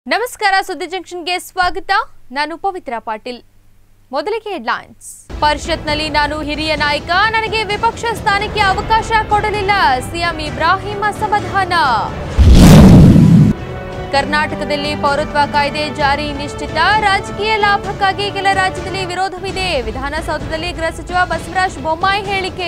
ನಮಸ್ಕಾರ ಸುದ್ದಿ ಜಂಕ್ಷನ್ಗೆ ಸ್ವಾಗತ ನಾನು ಪವಿತ್ರ ಪಾಟೀಲ್ ಮೊದಲಿಗೆ ಹೆಡ್ಲೈನ್ಸ್ ಪರಿಷತ್ನಲ್ಲಿ ನಾನು ಹಿರಿಯ ನಾಯಕ ನನಗೆ ವಿಪಕ್ಷ ಸ್ಥಾನಕ್ಕೆ ಅವಕಾಶ ಕೊಡಲಿಲ್ಲ ಸಿಎಂ ಇಬ್ರಾಹಿಂ ಅಸಮಾಧಾನ ಕರ್ನಾಟಕದಲ್ಲಿ ಪೌರತ್ವ ಕಾಯ್ದೆ ಜಾರಿ ನಿಶ್ಚಿತ ರಾಜಕೀಯ ಲಾಭಕ್ಕಾಗಿ ಕೆಲ ರಾಜ್ಯದಲ್ಲಿ ವಿರೋಧವಿದೆ ವಿಧಾನಸೌಧದಲ್ಲಿ ಗೃಹ ಸಚಿವ ಬಸವರಾಜ ಬೊಮ್ಮಾಯಿ ಹೇಳಿಕೆ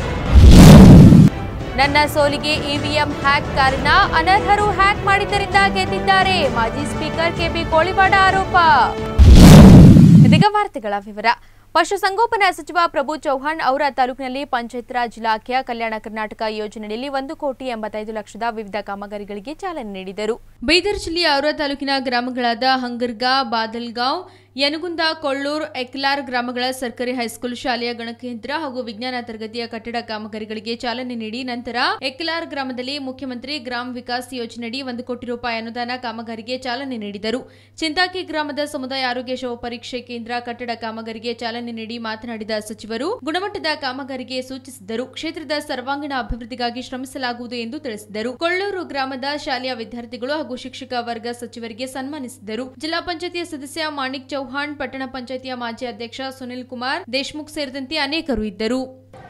ನನ್ನ ಸೋಲಿಗೆ ಇವಿಎಂ ಹ್ಯಾಕ್ ಕಾರಣ ಅನರ್ಹರು ಹ್ಯಾಕ್ ಮಾಡಿದ್ದರಿಂದ ಗೆದ್ದಿದ್ದಾರೆ ಮಾಜಿ ಸ್ಪೀಕರ್ ಕೆಬಿ ಕೋಳಿವಾಡ ಆರೋಪ ಇದೀಗ ವಾರ್ತೆಗಳ ವಿವರ ಪಶುಸಂಗೋಪನಾ ಸಚಿವ ಪ್ರಭು ಚೌಹಾಣ್ ಅವರ ತಾಲೂಕಿನಲ್ಲಿ ಪಂಚಾಯತ್ ರಾಜ್ ಇಲಾಖೆಯ ಕಲ್ಯಾಣ ಕರ್ನಾಟಕ ಯೋಜನೆಯಲ್ಲಿ ಒಂದು ಕೋಟಿ ಎಂಬತ್ತೈದು ಲಕ್ಷದ ವಿವಿಧ ಕಾಮಗಾರಿಗಳಿಗೆ ಚಾಲನೆ ನೀಡಿದರು ಬೀದರ್ ಜಿಲ್ಲೆಯ ಔರ ತಾಲೂಕಿನ ಗ್ರಾಮಗಳಾದ ಹಂಗರ್ಗಾ ಬಾದಲ್ಗಾಂವ್ ಯನಗುಂದ ಕೊಳ್ಳೂರ್ ಎಕ್ಲಾರ್ ಗ್ರಾಮಗಳ ಸರ್ಕಾರಿ ಹೈಸ್ಕೂಲ್ ಶಾಲೆಯ ಗಣಕಯಂತ್ರ ಹಾಗೂ ವಿಜ್ಞಾನ ತರಗತಿಯ ಕಟ್ಟಡ ಕಾಮಗಾರಿಗಳಿಗೆ ಚಾಲನೆ ನೀಡಿ ನಂತರ ಎಕ್ಲಾರ್ ಗ್ರಾಮದಲ್ಲಿ ಮುಖ್ಯಮಂತ್ರಿ ಗ್ರಾಮ ವಿಕಾಸ್ ಯೋಜನೆಯಡಿ ಒಂದು ಕೋಟಿ ರೂಪಾಯಿ ಅನುದಾನ ಕಾಮಗಾರಿಗೆ ಚಾಲನೆ ನೀಡಿದರು ಚಿಂತಾಕಿ ಗ್ರಾಮದ ಸಮುದಾಯ ಆರೋಗ್ಯ ಶವ ಪರೀಕ್ಷೆ ಕೇಂದ್ರ ಕಟ್ಟಡ ಕಾಮಗಾರಿಗೆ ಚಾಲನೆ ನೀಡಿ ಮಾತನಾಡಿದ ಸಚಿವರು ಗುಣಮಟ್ಟದ ಕಾಮಗಾರಿಗೆ ಸೂಚಿಸಿದರು ಕ್ಷೇತ್ರದ ಸರ್ವಾಂಗೀಣ ಅಭಿವೃದ್ಧಿಗಾಗಿ ಶ್ರಮಿಸಲಾಗುವುದು ಎಂದು ತಿಳಿಸಿದರು ಕೊಳ್ಳೂರು ಗ್ರಾಮದ ಶಾಲೆಯ ವಿದ್ಯಾರ್ಥಿಗಳು ಹಾಗೂ ಶಿಕ್ಷಕ ವರ್ಗ ಸಚಿವರಿಗೆ ಸನ್ಮಾನಿಸಿದರು ಜಿಲ್ಲಾ ಪಂಚಾಯತಿಯ ಸದಸ್ಯ ಮಾಣಿಕ್ ಚೌಹಾಣ್ ಪಟ್ಟಣ ಪಂಚಾಯತಿಯ ಮಾಜಿ ಅಧ್ಯಕ್ಷ ಸುನಿಲ್ ಕುಮಾರ್ ದೇಶ್ಮುಖ್ ಸೇರಿದಂತೆ ಅನೇಕರು ಇದ್ದರು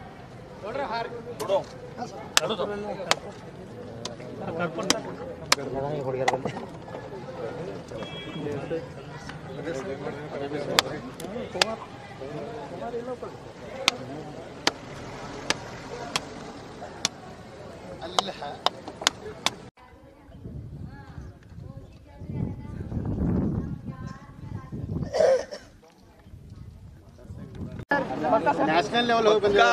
ನ್ಯಾಷನಲ್ ಲೆವೆಲ್ ಹೋಗಿ ಬಂದಿದೆ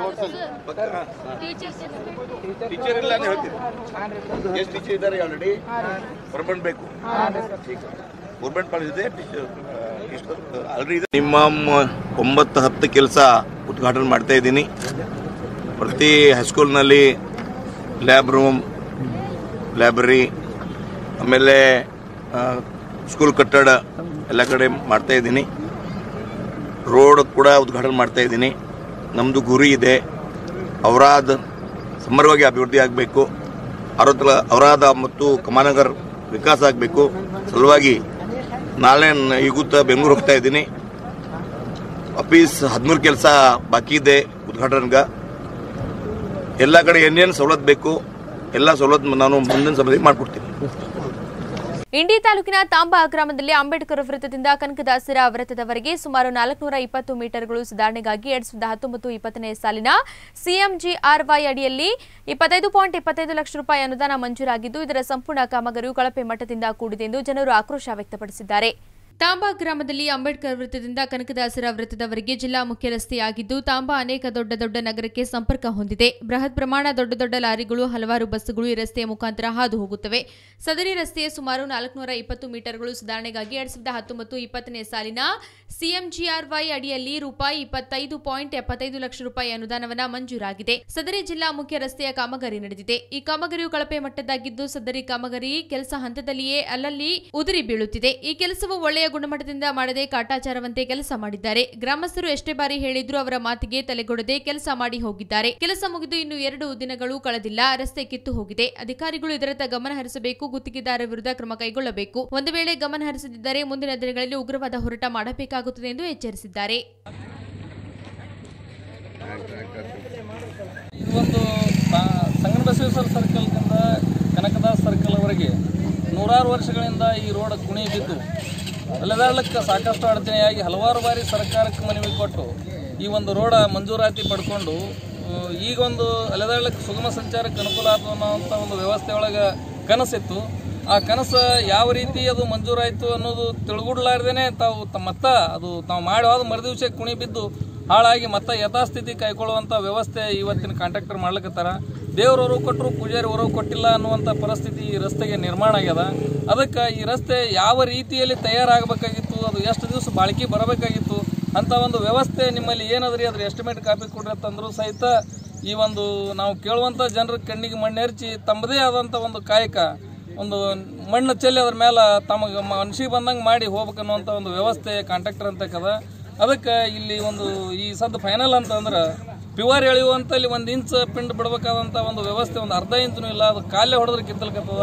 ಟೀಚರ್ ಇಲ್ಲ ಅಂತ ಹೇಳ್ತೀರಿ ಎಷ್ಟು ಟೀಚರ್ ಇದ್ದಾರೆ ಆಲ್ರೆಡಿ ಪರ್ಮನೆಂಟ್ ಬೇಕು ಗೌರ್ಮೆಂಟ್ ಕಾಲೇಜ್ ಇದೆ ಟೀಚರ್ ಆಲ್ರೆಡಿ ನಿಮ್ಮ ಮ- ಒಂಬತ್ತು ಹತ್ತು ಕೆಲಸ ಉದ್ಘಾಟನೆ ಮಾಡ್ತಾ ಇದ್ದೀನಿ ಪ್ರತಿ ಹೈಸ್ಕೂಲ್ನಲ್ಲಿ ಲ್ಯಾಬ್ ರೂಮ್ ಲೈಬ್ರರಿ ಆಮೇಲೆ ಆ, ಸ್ಕೂಲ್ ಕಟ್ಟಡ ಎಲ್ಲ ಕಡೆ ಮಾಡ್ತಾ ಇದ್ದೀನಿ ರೋಡ್ ಕೂಡ ಉದ್ಘಾಟನೆ ಮಾಡ್ತಾ ಇದ್ದೀನಿ ನಮ್ಮದು ಗುರಿ ಇದೆ ಔರಾದ್ ಸಮಗ್ರವಾಗಿ ಅಭಿವೃದ್ಧಿ ಆಗಬೇಕು ಅರವತ್ತ ಔರಾದ ಮತ್ತು ಕಮಾನಗರ್ ವಿಕಾಸ ಆಗಬೇಕು ಸಲುವಾಗಿ ನಾಳೆ ನ- ಈಗುತ್ತ ಬೆಂಗಳೂರು ಹೋಗ್ತಾ ಇದ್ದೀನಿ ಆಫೀಸ್ ಹದಿಮೂರು ಕೆಲಸ ಬಾಕಿ ಇದೆ ಉದ್ಘಾಟನೆಗೆ ಎಲ್ಲ ಕಡೆ ಏನೇನು ಸವಲತ್ತು ಬೇಕು ಎಲ್ಲ ಸವಲತ್ತು ನಾನು ಮುಂದಿನ ಸಮಯದಲ್ಲಿ ಮಾಡಿಕೊಡ್ತೀನಿ ಇಂಡಿ ತಾಲೂಕಿನ ತಾಂಬಾ ಗ್ರಾಮದಲ್ಲಿ ಅಂಬೇಡ್ಕರ್ ವೃತ್ತದಿಂದ ಕನಕದಾಸರ ವೃತ್ತದವರೆಗೆ ಸುಮಾರು ನಾಲ್ಕುನೂರ ಇಪ್ಪತ್ತು ಮೀಟರ್ಗಳು ಸುಧಾರಣೆಗಾಗಿ ಎರಡ್ ಸಾವಿರದ ಹತ್ತೊಂಬತ್ತು ಇಪ್ಪತ್ತನೇ ಸಾಲಿನ ಸಿಎಂಜಿಆರ್ವೈ ಅಡಿಯಲ್ಲಿ ಇಪ್ಪತ್ತೈದು ಪಾಯಿಂಟ್ ಇಪ್ಪತ್ತೈದು ಲಕ್ಷ ರೂಪಾಯಿ ಅನುದಾನ ಮಂಜೂರಾಗಿದ್ದು ಇದರ ಸಂಪೂರ್ಣ ಕಾಮಗಾರಿಯು ಕಳಪೆ ಮಟ್ಟದಿಂದ ಕೂಡಿದೆ ಎಂದು ಜನರು ಆಕ್ರೋಶ ವ್ಯಕ್ತಪಡಿಸಿದ್ದಾರೆ ತಾಂಬಾ ಗ್ರಾಮದಲ್ಲಿ ಅಂಬೇಡ್ಕರ್ ವೃತ್ತದಿಂದ ಕನಕದಾಸರ ವೃತ್ತದವರೆಗೆ ಜಿಲ್ಲಾ ಮುಖ್ಯ ರಸ್ತೆಯಾಗಿದ್ದು ತಾಂಬಾ ಅನೇಕ ದೊಡ್ಡ ದೊಡ್ಡ ನಗರಕ್ಕೆ ಸಂಪರ್ಕ ಹೊಂದಿದೆ ಬೃಹತ್ ಪ್ರಮಾಣ ದೊಡ್ಡ ದೊಡ್ಡ ಲಾರಿಗಳು ಹಲವಾರು ಬಸ್ಸುಗಳು ಈ ರಸ್ತೆಯ ಮುಖಾಂತರ ಹಾದು ಹೋಗುತ್ತವೆ ಸದರಿ ರಸ್ತೆಯ ಸುಮಾರು ನಾಲ್ಕುನೂರ ಇಪ್ಪತ್ತು ಮೀಟರ್ಗಳು ಸುಧಾರಣೆಗಾಗಿ ಎರಡ್ ಸಾವಿರದ ಹತ್ತೊಂಬತ್ತು ಇಪ್ಪತ್ತನೇ ಸಾಲಿನ ಸಿಎಂಜಿಆರ್ವೈ ಅಡಿಯಲ್ಲಿ ರೂಪಾಯಿ ಇಪ್ಪತ್ತೈದು ಪಾಯಿಂಟ್ ಎಪ್ಪತ್ತೈದು ಲಕ್ಷ ರೂಪಾಯಿ ಅನುದಾನವನ್ನ ಮಂಜೂರಾಗಿದೆ ಸದರಿ ಜಿಲ್ಲಾ ಮುಖ್ಯ ರಸ್ತೆಯ ಕಾಮಗಾರಿ ನಡೆದಿದೆ ಈ ಕಾಮಗಾರಿಯು ಕಳಪೆ ಮಟ್ಟದ್ದಾಗಿದ್ದು ಸದರಿ ಕಾಮಗಾರಿ ಕೆಲಸ ಹಂತದಲ್ಲಿಯೇ ಅಲ್ಲಲ್ಲಿ ಉದುರಿ ಬೀಳುತ್ತಿದೆ ಈ ಕೆಲಸವು ಒಳ್ಳೆಯ ಗುಣಮಟ್ಟದಿಂದ ಮಾಡದೆ ಕಾಟಾಚಾರವಂತೆ ಕೆಲಸ ಮಾಡಿದ್ದಾರೆ ಗ್ರಾಮಸ್ಥರು ಎಷ್ಟೇ ಬಾರಿ ಹೇಳಿದ್ರು ಅವರ ಮಾತಿಗೆ ತಲೆಗೊಡದೆ ಕೆಲಸ ಮಾಡಿ ಹೋಗಿದ್ದಾರೆ ಕೆಲಸ ಮುಗಿದು ಇನ್ನು ಎರಡು ದಿನಗಳು ಕಳೆದಿಲ್ಲ ರಸ್ತೆ ಕಿತ್ತು ಹೋಗಿದೆ ಅಧಿಕಾರಿಗಳು ಇದರತ್ತ ಗಮನ ಹರಿಸಬೇಕು ಗುತ್ತಿಗೆದಾರರ ವಿರುದ್ಧ ಕ್ರಮ ಕೈಗೊಳ್ಳಬೇಕು ಒಂದು ವೇಳೆ ಗಮನ ಹರಿಸದಿದ್ದರೆ ಮುಂದಿನ ದಿನಗಳಲ್ಲಿ ಉಗ್ರವಾದ ಹೋರಾಟ ಮಾಡಬೇಕಾಗುತ್ತದೆ ಎಂದು ಎಚ್ಚರಿಸಿದ್ದಾರೆ ಇದೊಂದು ಸಂಗನ ಬಸವೇಶ್ವರ ಸರ್ಕಲ್ನಿಂದ ಕನಕದಾಸ್ ಸರ್ಕಲ್ವರೆಗೆ ನೂರಾರು ವರ್ಷಗಳಿಂದ ಈ ರೋಡ್ ಕುಣಿ ಬಿದ್ದು ಅಲೆದಾಡಲಿಕ್ಕೆ ಸಾಕಷ್ಟು ಅಡಚಣೆಯಾಗಿ ಹಲವಾರು ಬಾರಿ ಸರ್ಕಾರಕ್ಕೆ ಮನವಿ ಕೊಟ್ಟು ಈ ಒಂದು ರೋಡ ಮಂಜೂರಾತಿ ಪಡ್ಕೊಂಡು ಆ, ಈಗ ಒಂದು ಅಲೆದಾಡಲಿಕ್ಕೆ ಸುಗಮ ಸಂಚಾರಕ್ಕೆ ಅನುಕೂಲ ಆಯ್ತು ಅನ್ನೋಂಥ ಒಂದು ವ್ಯವಸ್ಥೆ ಒಳಗೆ ಕನಸಿತ್ತು ಆ ಕನಸು ಯಾವ ರೀತಿ ಅದು ಮಂಜೂರಾಯಿತು ಅನ್ನೋದು ತಿಳ್ಗುಡ್ಲಾರ್ದೇನೆ ತಾವು ತ- ಮತ್ತ ಅದು ತಾವು ಮಾಡುವಾಗ ಮರುದಿವಸ ಕುಣಿ ಬಿದ್ದು ಹಾಳಾಗಿ ಮತ್ತೆ ಯಥಾಸ್ಥಿತಿ ಕೈಗೊಳ್ಳುವಂಥ ವ್ಯವಸ್ಥೆ ಇವತ್ತಿನ ಕಾಂಟ್ರಾಕ್ಟರ್ ಮಾಡ್ಲಿಕತ್ತಾರ ದೇವ್ರವರು ಕೊಟ್ಟರು ಪೂಜಾರಿ ಹೊರವು ಕೊಟ್ಟಿಲ್ಲ ಅನ್ನುವಂಥ ಪರಿಸ್ಥಿತಿ ಈ ರಸ್ತೆಗೆ ನಿರ್ಮಾಣ ಆಗ್ಯದ ಅದಕ್ಕೆ ಈ ರಸ್ತೆ ಯಾವ ರೀತಿಯಲ್ಲಿ ತಯಾರಾಗಬೇಕಾಗಿತ್ತು ಅದು ಎಷ್ಟು ದಿವಸ ಬಾಳಿಕೆ ಬರಬೇಕಾಗಿತ್ತು ಅಂತ ಒಂದು ವ್ಯವಸ್ಥೆ ನಿಮ್ಮಲ್ಲಿ ಏನದ್ರಿ ಅದ್ರ ಎಸ್ಟಿಮೇಟ್ ಕಾಪಿ ಕೊಡ್ರಿ ಅಂತಂದ್ರು ಸಹಿತ ಈ ಒಂದು ನಾವು ಕೇಳುವಂಥ ಜನರ ಕಣ್ಣಿಗೆ ಮಣ್ಣೆರ್ಚಿ ತಮ್ಮದೇ ಆದಂಥ ಒಂದು ಕಾಯಕ ಒಂದು ಮಣ್ಣು ಚೆಲ್ಲಿ ಅದ್ರ ಮೇಲೆ ತಮಗೆ ಮನ್ಸಿಗೆ ಬಂದಂಗೆ ಮಾಡಿ ಹೋಗ್ಬೇಕನ್ನುವಂಥ ಒಂದು ವ್ಯವಸ್ಥೆ ಕಾಂಟ್ರಾಕ್ಟರ್ ಅಂತ ಕದ ಅದಕ್ಕೆ ಇಲ್ಲಿ ಒಂದು ಈ ಸದ್ದು ಫೈನಲ್ ಅಂತಂದ್ರೆ ಪಿವರ್ ಎಳೆಯುವಂತ ಇಲ್ಲಿ ಒಂದು ಇಂಚ್ ಪಿಂಡ್ ಬಿಡಬೇಕಾದಂಥ ಒಂದು ವ್ಯವಸ್ಥೆ ಒಂದು ಅರ್ಧ ಇಂಚನೂ ಇಲ್ಲ ಅದು ಕಾಲೇ ಹೊಡೆದ್ರೆ ಕಿತ್ತಲ್ಕತ್ತದ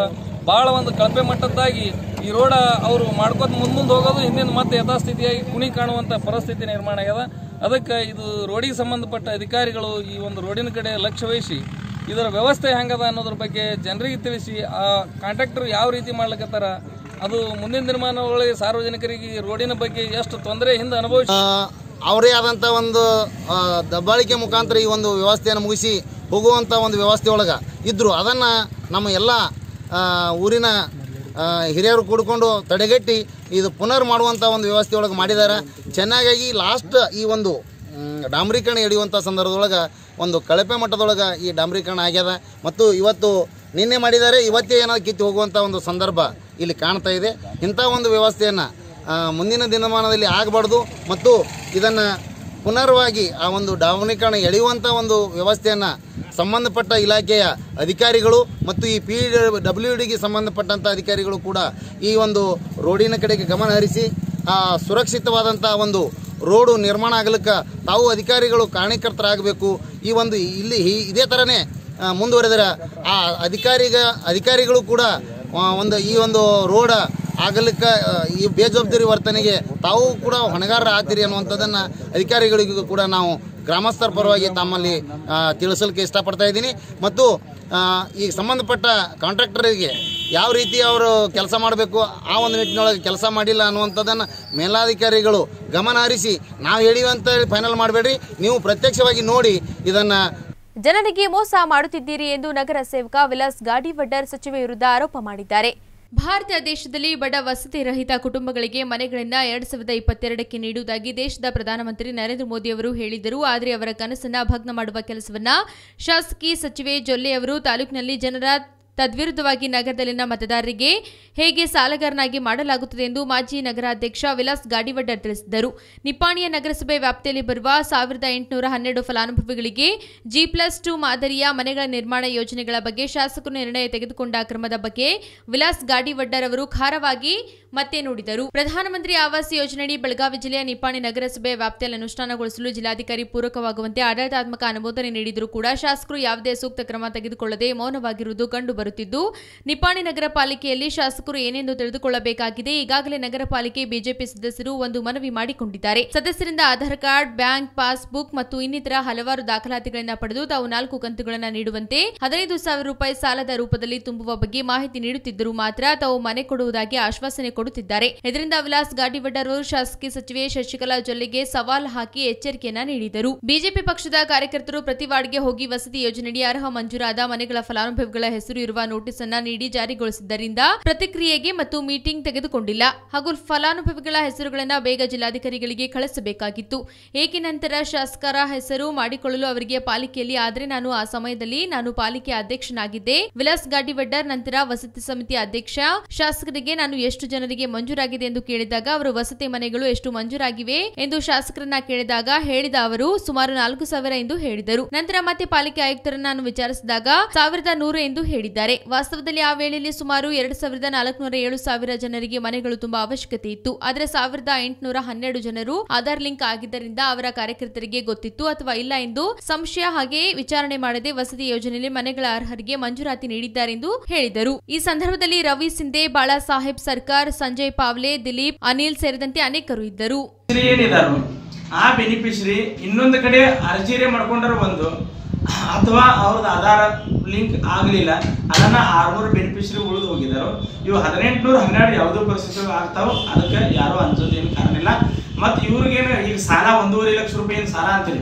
ಭಾಳ ಒಂದು ಕಳಪೆ ಮಟ್ಟದ್ದಾಗಿ ಈ ರೋಡ ಅವರು ಮಾಡ್ಕೊತ ಮುಂದೆ ಮುಂದೆ ಹೋಗೋದು ಹಿಂದಿನ ಮತ್ತೆ ಯಥಾಸ್ಥಿತಿಯಾಗಿ ಕುಣಿ ಕಾಣುವಂಥ ಪರಿಸ್ಥಿತಿ ನಿರ್ಮಾಣ ಆಗ್ಯದ ಅದಕ್ಕೆ ಇದು ರೋಡಿಗೆ ಸಂಬಂಧಪಟ್ಟ ಅಧಿಕಾರಿಗಳು ಈ ಒಂದು ರೋಡಿನ ಕಡೆ ಲಕ್ಷ್ಯ ವಹಿಸಿ ಇದರ ವ್ಯವಸ್ಥೆ ಹೆಂಗದ ಅನ್ನೋದ್ರ ಬಗ್ಗೆ ಜನರಿಗೆ ತಿಳಿಸಿ ಆ ಕಾಂಟ್ರಾಕ್ಟರ್ ಯಾವ ರೀತಿ ಮಾಡ್ಲಿಕತ್ತಾರ ಅದು ಮುಂದಿನ ದಿನಮಾನಗಳಲ್ಲಿ ಸಾರ್ವಜನಿಕರಿಗೆ ಈ ರೋಡಿನ ಬಗ್ಗೆ ಎಷ್ಟು ತೊಂದರೆ ಹಿಂದೆ ಅನುಭವಿಸಿ ಆ, ಅವರೇ ಆದಂಥ ಒಂದು ಆ, ದಬ್ಬಾಳಿಕೆ ಮುಖಾಂತರ ಈ ಒಂದು ವ್ಯವಸ್ಥೆಯನ್ನು ಮುಗಿಸಿ ಹೋಗುವಂಥ ಒಂದು ವ್ಯವಸ್ಥೆ ಒಳಗೆ ಇದ್ದರು ಅದನ್ನು ನಮ್ಮ ಎಲ್ಲ ಆ, ಊರಿನ ಆ, ಹಿರಿಯರು ಕೂಡಿಕೊಂಡು ತಡೆಗಟ್ಟಿ ಇದು ಪುನರ್ ಮಾಡುವಂಥ ಒಂದು ವ್ಯವಸ್ಥೆ ಒಳಗೆ ಮಾಡಿದ್ದಾರೆ ಚೆನ್ನಾಗಾಗಿ ಲಾಸ್ಟ್ ಈ ಒಂದು ಮ್, ಡಾಂಬರೀಕರಣ ಹಿಡಿಯುವಂಥ ಸಂದರ್ಭದೊಳಗೆ ಒಂದು ಕಳಪೆ ಮಟ್ಟದೊಳಗೆ ಈ ಡಾಂಬರೀಕರಣ ಆಗ್ಯದ ಮತ್ತು ಇವತ್ತು ನಿನ್ನೆ ಮಾಡಿದ್ದಾರೆ ಇವತ್ತೇ ಏನಾದ್ರು ಕಿತ್ತು ಹೋಗುವಂಥ ಒಂದು ಸಂದರ್ಭ ಇಲ್ಲಿ ಕಾಣ್ತಾ ಇದೆ ಇಂಥ ಒಂದು ವ್ಯವಸ್ಥೆಯನ್ನು ಮುಂದಿನ ದಿನಮಾನದಲ್ಲಿ ಆಗಬಾರ್ದು ಮತ್ತು ಇದನ್ನು ಪುನರ್ವಾಗಿ ಆ ಒಂದು ಡಾಂಬರೀಕರಣ ಎಳೆಯುವಂಥ ಒಂದು ವ್ಯವಸ್ಥೆಯನ್ನು ಸಂಬಂಧಪಟ್ಟ ಇಲಾಖೆಯ ಅಧಿಕಾರಿಗಳು ಮತ್ತು ಈ ಪಿ ಡಬ್ಲ್ಯೂ ಡಿಗೆ ಸಂಬಂಧಪಟ್ಟಂಥ ಅಧಿಕಾರಿಗಳು ಕೂಡ ಈ ಒಂದು ರೋಡಿನ ಕಡೆಗೆ ಗಮನ ಹರಿಸಿ ಆ ಸುರಕ್ಷಿತವಾದಂಥ ಒಂದು ರೋಡು ನಿರ್ಮಾಣ ಆಗಲಿಕ್ಕೆ ತಾವು ಅಧಿಕಾರಿಗಳು ಕಾರಣೀಕರ್ತರಾಗಬೇಕು ಈ ಒಂದು ಇಲ್ಲಿ ಈ- ಇದೇ ಥರನೇ ಆ, ಮುಂದುವರೆದರೆ ಆ ಅಧಿಕಾರಿಗ ಅಧಿಕಾರಿಗಳು ಕೂಡ ಆ, ಒಂದು ಈ ಒಂದು ರೋಡ ಆಗಲಿಕ್ಕೆ ಆ, ಈ ಬೇಜವಾಬ್ದಾರಿ ವರ್ತನೆಗೆ ತಾವು ಕೂಡ ಹೊಣೆಗಾರರ ಆಗ್ತೀರಿ ಅನ್ನುವಂಥದ್ದನ್ನು ಅಧಿಕಾರಿಗಳಿಗೂ ಕೂಡ ನಾವು ಗ್ರಾಮಸ್ಥರ ಪರವಾಗಿ ತಮ್ಮಲ್ಲಿ ಆ, ತಿಳಿಸಲಿಕ್ಕೆ ಇಷ್ಟಪಡ್ತಾ ಇದ್ದೀನಿ ಮತ್ತು ಆ, ಈ ಸಂಬಂಧಪಟ್ಟ ಕಾಂಟ್ರಾಕ್ಟರಿಗೆ ಯಾವ ರೀತಿ ಅವರು ಕೆಲಸ ಮಾಡಬೇಕು ಆ ಒಂದು ನಿಟ್ಟಿನೊಳಗೆ ಕೆಲಸ ಮಾಡಿಲ್ಲ ಅನ್ನುವಂಥದ್ದನ್ನು ಮೇಲಾಧಿಕಾರಿಗಳು ಗಮನ ಹರಿಸಿ ನಾವು ಹೇಳಿವಿ ಅಂತ ಹೇಳಿ ಫೈನಲ್ ಮಾಡಬೇಡ್ರಿ ನೀವು ಪ್ರತ್ಯಕ್ಷವಾಗಿ ನೋಡಿ ಇದನ್ನು ಜನರಿಗೆ ಮೋಸ ಮಾಡುತ್ತಿದ್ದೀರಿ ಎಂದು ನಗರ ಸೇವಕ ವಿಲಾಸ್ ಗಾಡಿವಡ್ಡರ್ ಸಚಿವೆ ವಿರುದ್ಧ ಆರೋಪ ಮಾಡಿದ್ದಾರೆ ಭಾರತ ದೇಶದಲ್ಲಿ ಬಡ ವಸತಿ ರಹಿತ ಕುಟುಂಬಗಳಿಗೆ ಮನೆಗಳನ್ನ ಎರಡ್ ಸಾವಿರದ ಇಪ್ಪತ್ತೆರಡಕ್ಕೆ ನೀಡುವುದಾಗಿ ದೇಶದ ಪ್ರಧಾನಮಂತ್ರಿ ನರೇಂದ್ರ ಮೋದಿ ಅವರು ಹೇಳಿದ್ದರು ಆದರೆ ಅವರ ಕನಸನ್ನ ಭಗ್ನ ಮಾಡುವ ಕೆಲಸವನ್ನ ಶಾಸಕಿ ಸಚಿವೆ ಜೊಲ್ಲೆ ಅವರು ತಾಲೂಕಿನಲ್ಲಿ ಜನರ ತದ್ವಿರುದ್ಧವಾಗಿ ನಗರದಲ್ಲಿನ ಮತದಾರರಿಗೆ ಹೇಗೆ ಸಾಲಗಾರನಾಗಿ ಮಾಡಲಾಗುತ್ತದೆ ಎಂದು ಮಾಜಿ ನಗರಾಧ್ಯಕ್ಷ ವಿಲಾಸ್ ಗಾಡಿವಡ್ಡರ್ ತಿಳಿಸಿದರು ನಿಪ್ಪಾಣಿಯ ನಗರಸಭೆ ವ್ಯಾಪ್ತಿಯಲ್ಲಿ ಬರುವ ಸಾವಿರದ ಎಂಟುನೂರ ಹನ್ನೆರಡು ಫಲಾನುಭವಿಗಳಿಗೆ ಜಿ ಪ್ಲಸ್ ಟು ಮಾದರಿಯ ಮನೆಗಳ ನಿರ್ಮಾಣ ಯೋಜನೆಗಳ ಬಗ್ಗೆ ಶಾಸಕರು ನಿರ್ಣಯ ತೆಗೆದುಕೊಂಡ ಕ್ರಮದ ಬಗ್ಗೆ ವಿಲಾಸ್ ಗಾಡಿವಡ್ಡರ್ ಅವರು ಖಾರವಾಗಿ ಮತ್ತೆ ನುಡಿದರು ಪ್ರಧಾನಮಂತ್ರಿ ಆವಾಸ್ ಯೋಜನೆಯಡಿ ಬೆಳಗಾವಿ ಜಿಲ್ಲೆಯ ನಿಪ್ಪಾಣಿ ನಗರಸಭೆ ವ್ಯಾಪ್ತಿಯಲ್ಲಿ ಅನುಷ್ಠಾನಗೊಳಿಸಲು ಜಿಲ್ಲಾಧಿಕಾರಿ ಪೂರಕವಾಗುವಂತೆ ಆಡಳಿತಾತ್ಮಕ ಅನುಮೋದನೆ ನೀಡಿದರೂ ಕೂಡ ಶಾಸಕರು ಯಾವುದೇ ಸೂಕ್ತ ಕ್ರಮ ತೆಗೆದುಕೊಳ್ಳದೆ ಮೌನವಾಗಿರುವುದು ಕಂಡು ಬರುತ್ತಿದ್ದು ನಿಪ್ಪಾಣಿ ನಗರ ಪಾಲಿಕೆಯಲ್ಲಿ ಶಾಸಕರು ಏನೆಂದು ತಿಳಿದುಕೊಳ್ಳಬೇಕಾಗಿದೆ ಈಗಾಗಲೇ ನಗರ ಪಾಲಿಕೆ ಬಿಜೆಪಿ ಸದಸ್ಯರು ಒಂದು ಮನವಿ ಮಾಡಿಕೊಂಡಿದ್ದಾರೆ ಸದಸ್ಯರಿಂದ Aadhaar card bank pass book ಮತ್ತು ಇನ್ನಿತರ ಹಲವಾರು ದಾಖಲಾತಿಗಳನ್ನು ಪಡೆದು ತಾವು ನಾಲ್ಕು ಕಂತುಗಳನ್ನು ನೀಡುವಂತೆ ಹದಿನೈದು ಸಾವಿರ ರೂಪಾಯಿ ಸಾಲದ ರೂಪದಲ್ಲಿ ತುಂಬುವ ಬಗ್ಗೆ ಮಾಹಿತಿ ನೀಡುತ್ತಿದ್ದರೂ ಮಾತ್ರ ತಾವು ಮನೆ ಕೊಡುವುದಾಗಿ ಆಶ್ವಾಸನೆ ಕೊಡುತ್ತಿದ್ದಾರೆ ಇದರಿಂದ ವಿಲಾಸ್ ಗಾಡಿವಡ್ಡರ್ ಅವರು ಶಾಸಕಿ ಸಚಿವೆ ಶಶಿಕಲಾ ಜೊಲ್ಲೆಗೆ ಸವಾಲ್ ಹಾಕಿ ಎಚ್ಚರಿಕೆಯನ್ನ ನೀಡಿದರು ಬಿಜೆಪಿ ಪಕ್ಷದ ಕಾರ್ಯಕರ್ತರು ಪ್ರತಿ ವಾರ್ಡ್ಗೆ ಹೋಗಿ ವಸತಿ ಯೋಜನೆಯಡಿ ಅರ್ಹ ಮಂಜೂರಾದ ಮನೆಗಳ ಫಲಾನುಭವಿಗಳ ಹೆಸರು ಇರುವ ನೋಟಿಸ್ ಅನ್ನ ನೀಡಿ ಜಾರಿಗೊಳಿಸಿದ್ದರಿಂದ ಪ್ರತಿಕ್ರಿಯೆಗೆ ಮತ್ತು ಮೀಟಿಂಗ್ ತೆಗೆದುಕೊಂಡಿಲ್ಲ ಹಾಗೂ ಫಲಾನುಭವಿಗಳ ಹೆಸರುಗಳನ್ನು ಬೇಗ ಜಿಲ್ಲಾಧಿಕಾರಿಗಳಿಗೆ ಕಳಿಸಬೇಕಾಗಿತ್ತು ಏಕೆ ನಂತರ ಶಾಸಕರ ಹೆಸರು ಮಾಡಿಕೊಳ್ಳಲು ಅವರಿಗೆ ಪಾಲಿಕೆಯಲ್ಲಿ ಆದರೆ ನಾನು ಆ ಸಮಯದಲ್ಲಿ ನಾನು ಪಾಲಿಕೆ ಅಧ್ಯಕ್ಷನಾಗಿದ್ದೆ ವಿಲಾಸ್ ಗಾಡಿವಡ್ಡರ್ ನಂತರ ವಸತಿ ಸಮಿತಿ ಅಧ್ಯಕ್ಷ ಶಾಸಕರಿಗೆ ನಾನು ಎಷ್ಟು ಜನರಿಗೆ ಮಂಜೂರಾಗಿದೆ ಎಂದು ಕೇಳಿದಾಗ ಅವರು ವಸತಿ ಮನೆಗಳು ಎಷ್ಟು ಮಂಜೂರಾಗಿವೆ ಎಂದು ಶಾಸಕರನ್ನ ಕೇಳಿದಾಗ ಹೇಳಿದ ಅವರು ಸುಮಾರು ನಾಲ್ಕು ಸಾವಿರ ಎಂದು ಹೇಳಿದರು ನಂತರ ಮತ್ತೆ ಪಾಲಿಕೆ ಆಯುಕ್ತರನ್ನ ನಾನು ವಿಚಾರಿಸಿದಾಗ ಸಾವಿರದ ನೂರು ಎಂದು ಹೇಳಿದ್ದಾರೆ ವಾಸ್ತವದಲ್ಲಿ ಆ ವೇಳೆಯಲ್ಲಿ ಸುಮಾರು ಎರಡು ಸಾವಿರದ ನಾಲ್ಕುನೂರ ಏಳು ಸಾವಿರ ಜನರಿಗೆ ಮನೆಗಳು ತುಂಬಾ ಅವಶ್ಯಕತೆ ಇತ್ತು ಆದರೆ ಸಾವಿರದ ಎಂಟುನೂರ ಹನ್ನೆರಡು ಜನರು ಆಧಾರ್ ಲಿಂಕ್ ಆಗಿದ್ದರಿಂದ ಅವರ ಕಾರ್ಯಕರ್ತರಿಗೆ ಗೊತ್ತಿತ್ತು ಅಥವಾ ಇಲ್ಲ ಎಂದು ಸಂಶಯ ಹಾಗೆಯೇ ವಿಚಾರಣೆ ಮಾಡದೆ ವಸತಿ ಯೋಜನೆಯಲ್ಲಿ ಮನೆಗಳ ಅರ್ಹರಿಗೆ ಮಂಜೂರಾತಿ ನೀಡಿದ್ದಾರೆಂದು ಹೇಳಿದರು ಈ ಸಂದರ್ಭದಲ್ಲಿ ರವಿ ಸಿಂಧೆ ಬಾಳಾ ಸಾಹೇಬ್ ಸರ್ಕಾರ್ ಸಂಜಯ್ ಪಾವ್ಲೆ ದಿಲೀಪ್ ಅನಿಲ್ ಸೇರಿದಂತೆ ಅನೇಕರು ಇದ್ದರು ಬೆನಿಫಿಷರಿ ಏನಿದಾರು ಆ ಬೆನಿಫಿಷರಿ ಇನ್ನೊಂದು ಕಡೆ ಅರ್ಜಿರೇ ಮಾಡ್ಕೊಂಡಾರ ಒಂದು ಅಥವಾ ಅವ್ರದ್ದು ಆಧಾರ ಲಿಂಕ್ ಆಗಲಿಲ್ಲ ಅದನ್ನ ಆರ್ನೂರು ಬೆನಿಫಿಷರಿ ಉಳಿದು ಹೋಗಿದ್ದಾರೆ ಇವು ಹದಿನೆಂಟುನೂರ ಹನ್ನೆರಡು ಯಾವುದೋ ಪರಿಸ್ಥಿತಿ ಆಗ್ತಾವ ಅದಕ್ಕೆ ಯಾರು ಅನ್ಸೋದೇನು ಕಾರಣ ಇಲ್ಲ ಮತ್ತು ಇವ್ರಿಗೇನು ಈಗ ಸಾಲ ಒಂದೂವರೆ ಲಕ್ಷ ರೂಪಾಯಿ ಏನು ಸಾಲ ಅಂತೀರಿ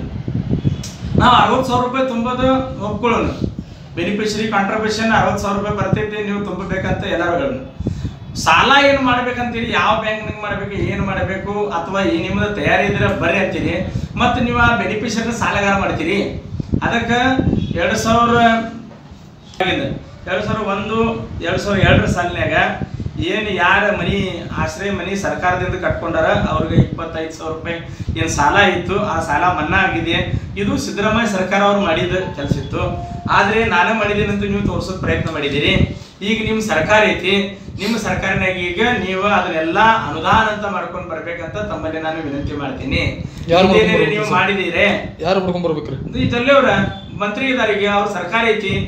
ನಾವು ಅರವತ್ತು ಸಾವಿರ ರೂಪಾಯಿ ತುಂಬೋದು ಒಪ್ಕೊಳ್ಳೋಣ ಬೆನಿಫಿಷರಿ ಕಾಂಟ್ರಿಬ್ಯೂಷನ್ ಅರವತ್ತು ಸಾವಿರ ರೂಪಾಯಿ ಬರ್ತೈತೆ ನೀವು ತುಂಬಬೇಕಂತ ಎಲ್ಲರೂ ಹೇಳೋಣ ಸಾಲ ಏನು ಮಾಡ್ಬೇಕಂತೀರಿ ಯಾವ ಬ್ಯಾಂಕ್ನಾಗ ಮಾಡಬೇಕು ಏನು ಮಾಡಬೇಕು ಅಥವಾ ಈ ನಿಮ್ಮದು ತಯಾರಿ ಇದ್ರೆ ಬರ್ರಿ ಅಂತೀರಿ ಮತ್ತು ನೀವು ಆ ಬೆನಿಫಿಷರಿ ಸಾಲಗಾರ ಮಾಡ್ತೀರಿ ಅದಕ್ಕೆ ಎರಡು ಸಾವಿರ ಆಗಿಂದ ಎರಡು ಸಾವಿರ ಒಂದು ಎರಡು ಸಾವಿರ ಎರಡರ ಸಾಲಿನಾಗ ಏನು ಯಾರ ಮನಿ ಆಶ್ರಯ ಮನಿ ಸರ್ಕಾರದಿಂದ ಕಟ್ಕೊಂಡಾರ ಅವ್ರಿಗೆ ಇಪ್ಪತ್ತೈದು ಸಾವಿರ ರೂಪಾಯಿ ಏನು ಸಾಲ ಇತ್ತು ಆ ಸಾಲ ಮನ್ನಾ ಆಗಿದೆ ಇದು ಸಿದ್ದರಾಮಯ್ಯ ಸರ್ಕಾರ ಅವ್ರು ಮಾಡಿದ ಕೆಲಸ ಇತ್ತು ಆದರೆ ನಾನೇ ಮಾಡಿದ್ದೀನಿ ಅಂತ ನೀವು ತೋರಿಸೋದು ಪ್ರಯತ್ನ ಮಾಡಿದ್ದೀರಿ ಈಗ ನಿಮ್ಮ ಸರ್ಕಾರ ಐತಿ ನಿಮ್ಮ ಸರ್ಕಾರನಾಗ ಈಗ ನೀವು ಅದನ್ನೆಲ್ಲ ಅನುದಾನ ಅಂತ ಮಾಡ್ಕೊಂಡು ಬರ್ಬೇಕಂತ ತಮ್ಮಲ್ಲಿ ನಾನು ವಿನಂತಿ ಮಾಡ್ತೀನಿ ಯಾರು ಮಾಡ್ಕೊಂಡ್ ಇದೇನಿದೆ ನೀವು ಬರ್ಬೇಕು ಸರ್? ಮಾಡಿದ್ದೀರಿ ಯಾರು ಹುಡ್ಕೊಂಡ್ ಬರ್ಬೇಕ್ರಿ ಇದಲ್ಲೇ ಅವ್ರ ಮಂತ್ರಿ ಇದಾರಿಗೆ ಅವ್ರ ಸರ್ಕಾರ ಐತಿ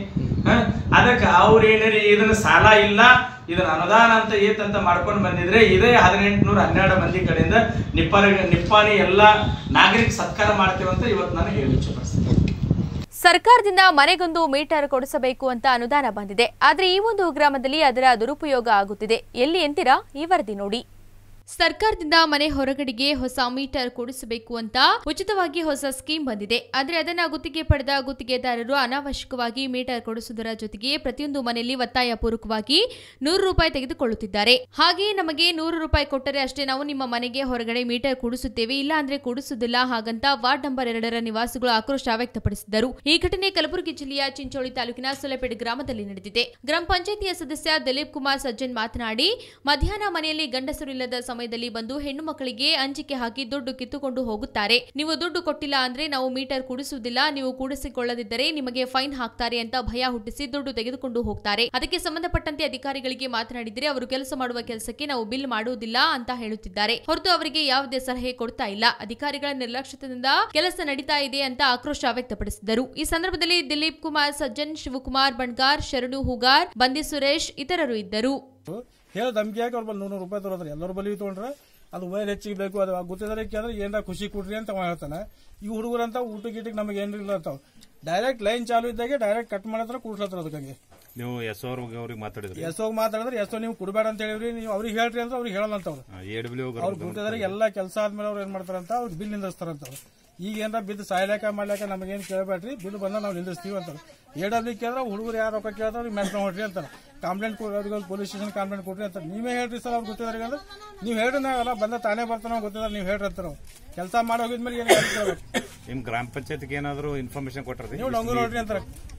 ಅದಕ್ಕೆ ಅವ್ರು ಏನಾರಿ ಇದನ್ನ ಸಾಲ ಇಲ್ಲ ಇದನ್ನ ಅನುದಾನ ಅಂತ ಏತಂತ ಮಾಡ್ಕೊಂಡು ಬಂದಿದ್ರೆ ಇದೇ ಹದಿನೆಂಟುನೂರ ಹನ್ನೆರಡು ಮಂದಿ ಕಡೆಯಿಂದ ನಿಪ್ಪಾನಿ ನಿಪ್ಪಾನಿ ಎಲ್ಲ ನಾಗರಿಕ ಸತ್ಕಾರ ಮಾಡ್ತೇವಂತ ಇವತ್ತು ನಾನು ಹೇಳಿ ಇಚ್ಛೆಪಡಿಸ್ತೀನಿ ಸರ್ಕಾರದಿಂದ ಮನೆಗೊಂದು ಮೀಟರ್ ಕೊಡಿಸಬೇಕು ಅಂತ ಅನುದಾನ ಬಂದಿದೆ ಆದ್ರೆ ಈ ಒಂದು ಗ್ರಾಮದಲ್ಲಿ ಅದರ ದುರುಪಯೋಗ ಆಗುತ್ತಿದೆ ಎಲ್ಲಿ ಎಂತೀರಾ ಈ ವರದಿ ನೋಡಿ ಸರ್ಕಾರದಿಂದ ಮನೆ ಹೊರಗಡೆಗೆ ಹೊಸ ಮೀಟರ್ ಕೊಡಿಸಬೇಕು ಅಂತ ಉಚಿತವಾಗಿ ಹೊಸ ಸ್ಕೀಮ್ ಬಂದಿದೆ ಆದ್ರೆ ಅದನ್ನ ಗುತ್ತಿಗೆ ಪಡೆದ ಗುತ್ತಿಗೆದಾರರು ಅನಾವಶ್ಯಕವಾಗಿ ಮೀಟರ್ ಕೊಡಿಸುವುದರ ಜೊತೆಗೆ ಪ್ರತಿಯೊಂದು ಮನೆಯಲ್ಲಿ ಒತ್ತಾಯ ಪೂರ್ವಕವಾಗಿ ನೂರು ರೂಪಾಯಿ ತೆಗೆದುಕೊಳ್ಳುತ್ತಿದ್ದಾರೆ ಹಾಗೆ ನಮಗೆ ನೂರು ರೂಪಾಯಿ ಕೊಟ್ಟರೆ ಅಷ್ಟೇ ನಾವು ನಿಮ್ಮ ಮನೆಗೆ ಹೊರಗಡೆ ಮೀಟರ್ ಕೂಡಿಸುತ್ತೇವೆ ಇಲ್ಲ ಅಂದ್ರೆ ಕೂಡಿಸುವುದಿಲ್ಲ ಹಾಗಂತ ವಾರ್ಡ್ ನಂಬರ್ ಎರಡರ ನಿವಾಸಿಗಳು ಆಕ್ರೋಶ ವ್ಯಕ್ತಪಡಿಸಿದರು ಈ ಘಟನೆ ಕಲಬುರಗಿ ಜಿಲ್ಲೆಯ ಚಿಂಚೋಳಿ ತಾಲೂಕಿನ ಸೊಲೆಪೇಟೆ ಗ್ರಾಮದಲ್ಲಿ ನಡೆದಿದೆ ಗ್ರಾಮ ಪಂಚಾಯಿತಿಯ ಸದಸ್ಯ ದಿಲೀಪ್ ಕುಮಾರ್ ಸಜ್ಜನ್ ಮಾತನಾಡಿ ಮಧ್ಯಾಹ್ನ ಮನೆಯಲ್ಲಿ ಗಂಡಸರು ಇಲ್ಲದ ಸಮಯದಲ್ಲಿ ಬಂದು ಹೆಣ್ಣು ಮಕ್ಕಳಿಗೆ ಅಂಜಿಕೆ ಹಾಕಿ ದುಡ್ಡು ಕಿತ್ತುಕೊಂಡು ಹೋಗುತ್ತಾರೆ ನೀವು ದುಡ್ಡು ಕೊಟ್ಟಿಲ್ಲ ಅಂದ್ರೆ ನಾವು ಮೀಟರ್ ಕೂಡಿಸುವುದಿಲ್ಲ ನೀವು ಕೂಡಿಸಿಕೊಳ್ಳದಿದ್ದರೆ ನಿಮಗೆ ಫೈನ್ ಹಾಕ್ತಾರೆ ಅಂತ ಭಯ ಹುಟ್ಟಿಸಿ ದುಡ್ಡು ತೆಗೆದುಕೊಂಡು ಹೋಗ್ತಾರೆ ಅದಕ್ಕೆ ಸಂಬಂಧಪಟ್ಟಂತೆ ಅಧಿಕಾರಿಗಳಿಗೆ ಮಾತನಾಡಿದರೆ ಅವರು ಕೆಲಸ ಮಾಡುವ ಕೆಲಸಕ್ಕೆ ನಾವು ಬಿಲ್ ಮಾಡುವುದಿಲ್ಲ ಅಂತ ಹೇಳುತ್ತಿದ್ದಾರೆ ಹೊರತು ಅವರಿಗೆ ಯಾವುದೇ ಸಲಹೆ ಕೊಡ್ತಾ ಇಲ್ಲ ಅಧಿಕಾರಿಗಳ ನಿರ್ಲಕ್ಷ್ಯದಿಂದ ಕೆಲಸ ನಡೀತಾ ಇದೆ ಅಂತ ಆಕ್ರೋಶ ವ್ಯಕ್ತಪಡಿಸಿದರು ಈ ಸಂದರ್ಭದಲ್ಲಿ ದಿಲೀಪ್ ಕುಮಾರ್ ಸಜ್ಜನ್ ಶಿವಕುಮಾರ್ ಬಣ್ಗಾರ್ ಶರಣು ಹೂಗಾರ್ ಬಂದಿ ಸುರೇಶ್ ಇತರರು ಇದ್ದರು ಹೇಳಿ ಧಮ್ಕಿ ಹಾಕಿ ಅವ್ರ ಬಲ್ಲಿ ನೂರು ರೂಪಾಯಿ ತಗೋದ್ರಿ ಎಲ್ಲರ ಬಲಿ ತೊಗೊಂಡ್ರೆ ಅದು ವೈರ್ ಹೆಚ್ಚಿಗೆ ಬೇಕು ಅದು ಗೊತ್ತಿದ್ರೆ ಕೇಳಿದ್ರೆ ಏನಾರ ಖುಷಿ ಕೊಡ್ರಿ ಅಂತ ಅವ ಹೇಳ್ತಾನೆ ಈ ಹುಡುಗರಂತ ಊಟ ಗೀಟಿಗೆ ನಮಗೆ ಏನಿಲ್ಲ ಅಂತಾವ ಡೈರೆಕ್ಟ್ ಲೈನ್ ಚಾಲು ಇದ್ದಾಗೆ ಡೈರೆಕ್ಟ್ ಕಟ್ ಮಾಡತ್ರ ಕೂಡ್ಲತ್ತಾರ ಅದಕ್ಕಾಗಿ ನೀವು ಎಸ್ ಅವ್ರಿಗೆ ಅವ್ರಿಗೆ ಮಾತಾಡಿದ್ರಿ ಎಸ್ ಹೋಗಿ ಮಾತಾಡಿದ್ರೆ ಎಸ್ ನೀವು ಕೊಡಬೇಡ ಅಂತ ಹೇಳಿವ್ರಿ ನೀವು ಅವ್ರಿಗೆ ಹೇಳ್ರಿ ಅಂದ್ರೆ ಅವ್ರಿಗೆ ಹೇಳಲ್ಲ ಅಂತ ಅವ್ರು ಎ ಡಬ್ಲ್ಯೂ ಅವ್ರು ಗೊತ್ತಿದ್ರೆ ಎಲ್ಲ ಕೆಲಸ ಆದ್ಮೇಲೆ ಅವ್ರು ಏನ್ ಮಾಡ್ತಾರಂತ ಅವ್ರು ಬಿಲ್ ನಿಂದಿಸ್ತಾರಂತ ಅವ್ರು ಈಗ ಏನಾರ ಬಿದ್ದು ಸಾಯ್ಲಾಕ ಮಾಡ್ಲಾಕ ನಮಗೇನು ಕೇಳಬೇಡ್ರಿ ಬಿಲ್ ಬಂದ ನಾವು ನಿಂದಿಸ್ತೀವಿ ಅಂತಾರೆ ಎ ಡಬ್ಲ್ಯೂ ಕೇಳಿದ್ರೆ ಹುಡುಗರು ಯಾರು ರೊಕ್ಕ ಕೇಳಿದ್ರೆ ಅವ್ರಿಗೆ ಮ್ಯಾಚ್ ಹೊಡ್ರಿ ಅಂತಾರೆ ಕಂಪ್ಲೇಂಟ್ ಅವ್ರಿಗೆ ಪೊಲೀಸ್ ಸ್ಟೇಷನ್ ಕಂಪ್ಲೇಂಟ್ ಕೊಡ್ರಿ ಅಂತಾರೆ ನೀವೇ ಹೇಳ್ರಿ ಸರ್ ಅವ್ರು ಗೊತ್ತಿದ್ರೆ ಅಂದ್ರೆ ನೀವು ಹೇಳ್ರಿ ನಾವೆಲ್ಲ ಬಂದ ತಾನೇ ಬರ್ತಾನೆ ಗೊತ್ತಿದ್ರೆ ನೀವು ಹೇಳ್ರಿ ಅಂತಾರೆ ಕೆಲಸ ಮಾಡಿ ಹೋಗಿದ್ಮೇಲೆ ಏನು ಕೇಳಬೇಕು ನಿಮ್ ಗ್ರಾಮ ಪಂಚಾಯತ್ಗೆ ಏನಾದ್ರು ಇನ್ಫಾರ್ಮೇಶನ್ ಕೊಟ್ಟರಿ ನೀವು ಡೊಂಗು ನೋಡ್ರಿ ಅಂತಾರೆ